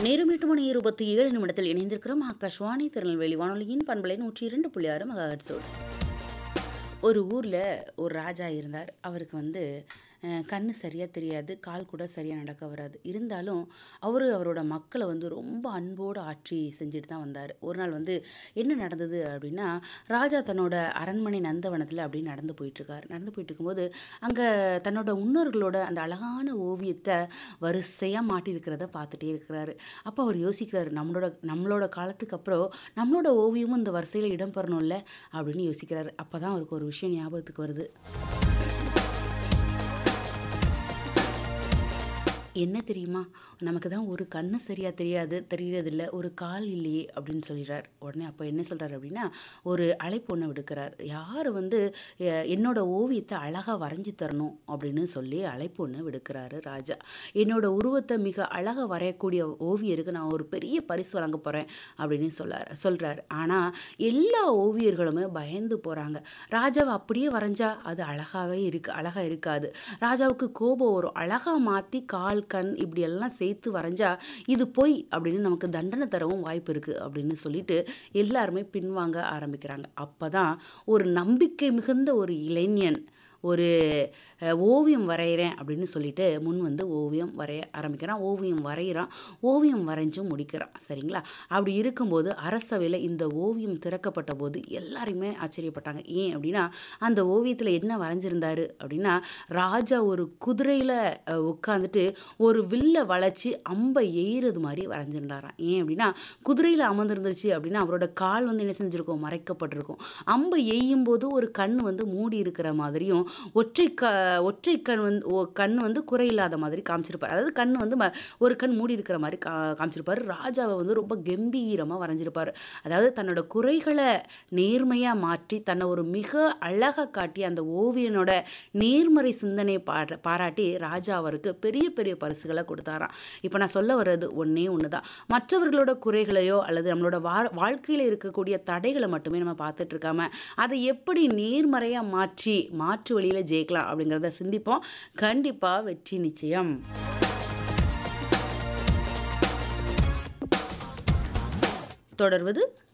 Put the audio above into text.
நேரம் எட்டு மணி இருபத்தி ஏழு நிமிடத்தில் இணைந்திருக்கிறோம் ஆகாஷ்வாணி திருநெல்வேலி வானொலியின் பண்பலை நூற்றி இரண்டு புள்ளி ஆறு மெகாஹெட்ஸோடு ஒரு ஊரில் ஒரு ராஜா இருந்தார் அவருக்கு வந்து அஹ், கண்ணு சரியாக தெரியாது கால் கூட சரியாக நடக்க வராது இருந்தாலும் அவர் அவரோட மக்களை வந்து ரொம்ப அன்போடு ஆட்சி செஞ்சுட்டு தான் வந்தார் ஒரு நாள் வந்து என்ன நடந்தது அப்படின்னா ராஜா தன்னோட அரண்மனை நந்தவனத்தில் அப்படி நடந்து போயிட்டுருக்கார் நடந்து போயிட்டு இருக்கும்போது அங்கே தன்னோட முன்னோர்களோட அந்த அழகான ஓவியத்தை வரிசையாக மாட்டியிருக்கிறத பார்த்துட்டே இருக்கிறாரு அப்போ அவர் யோசிக்கிறாரு நம்மளோட நம்மளோட காலத்துக்கு அப்புறம் நம்மளோட ஓவியமும் இந்த வரிசையில் இடம் பெறணும்ல அப்படின்னு யோசிக்கிறாரு அப்போ தான் அவருக்கு ஒரு விஷயம் ஞாபகத்துக்கு வருது என்ன தெரியுமா நமக்கு தான் ஒரு கண்ணு சரியாக தெரியாது தெரியறதில்ல ஒரு கால் இல்லையே அப்படின்னு சொல்லிடுறார் உடனே அப்போ என்ன சொல்கிறார் அப்படின்னா ஒரு அழைப்பு ஒன்று விடுக்கிறார் யார் வந்து அஹ், என்னோட ஓவியத்தை அழகாக வரைஞ்சி தரணும் அப்படின்னு சொல்லி அழைப்பு ஒன்று விடுக்கிறாரு ராஜா என்னோட உருவத்தை மிக அழகாக வரையக்கூடிய ஓவியருக்கு நான் ஒரு பெரிய பரிசு வழங்க போகிறேன் அப்படின்னு சொல்லார் சொல்கிறார் ஆனால் எல்லா ஓவியர்களுமே பயந்து போகிறாங்க ராஜாவை அப்படியே வரைஞ்சா அது அழகாகவே இருக்கு அழகாக இருக்காது ராஜாவுக்கு கோபம் வரும் அழகாக மாற்றி கால் கண் இப்படி எல்லாம் சேர்த்து வரைஞ்சா இது பொய் அப்படின்னு நமக்கு தண்டனை தரவும் வாய்ப்பு இருக்குது அப்படின்னு சொல்லிட்டு எல்லாருமே பின்வாங்க ஆரம்பிக்கிறாங்க அப்போ தான் ஒரு நம்பிக்கை மிகுந்த ஒரு இளைஞன் ஒரு அஹ், ஓவியம் வரைகிறேன் அப்படின்னு சொல்லிட்டு முன் வந்து ஓவியம் வரைய ஆரம்பிக்கிறான் ஓவியம் வரைகிறான் ஓவியம் வரைஞ்சும் முடிக்கிறான் சரிங்களா அப்படி இருக்கும்போது அரசவையில் இந்த ஓவியம் திறக்கப்பட்ட போது எல்லாருமே ஆச்சரியப்பட்டாங்க ஏன் அப்படின்னா அந்த ஓவியத்தில் என்ன வரைஞ்சிருந்தாரு அப்படின்னா ராஜா ஒரு குதிரையில் உட்காந்துட்டு ஒரு வில்லை வளைச்சி அம்பை எய்கிறது மாதிரி வரைஞ்சிருந்தாராம் ஏன் அப்படின்னா குதிரையில் அமர்ந்திருந்துருச்சு அப்படின்னா அவரோட கால் வந்து என்ன செஞ்சுருக்கும் மறைக்கப்பட்டிருக்கும் அம்பை எய்யும் போது ஒரு கண் வந்து மூடி இருக்கிற மாதிரியும் ஒற்றை க ஒற்றை கண் வந்து ஓ- கண் வந்து குறையில்லாத மாதிரி காமிச்சிருப்பார் அதாவது கண் வந்து ம- ஒரு கண் மூடி இருக்கிற மாதிரி கா காமிச்சிருப்பார் ராஜாவை வந்து ரொம்ப கம்பீரமாக வரைஞ்சிருப்பார் அதாவது தன்னோட குறைகளை நேர்மையாக மாற்றி தன்னை ஒரு மிக அழகாக காட்டி அந்த ஓவியனோட நேர்மறை சிந்தனை பார பாராட்டி ராஜா அவருக்கு பெரிய பெரிய பரிசுகளை கொடுத்தாராம் இப்போ நான் சொல்ல வர்றது ஒன்றே ஒன்று தான் மற்றவர்களோட குறைகளையோ அல்லது நம்மளோட வா வாழ்க்கையில் இருக்கக்கூடிய தடைகளை மட்டுமே நம்ம பார்த்துட்டு இருக்காம அதை எப்படி நேர்மறையாக மாற்றி மாற்று வழியில் ஜெயிக்கலாம் அப்படிங்கிறத சிந்திப்போம் கண்டிப்பாக வெற்றி நிச்சயம் தொடர்வது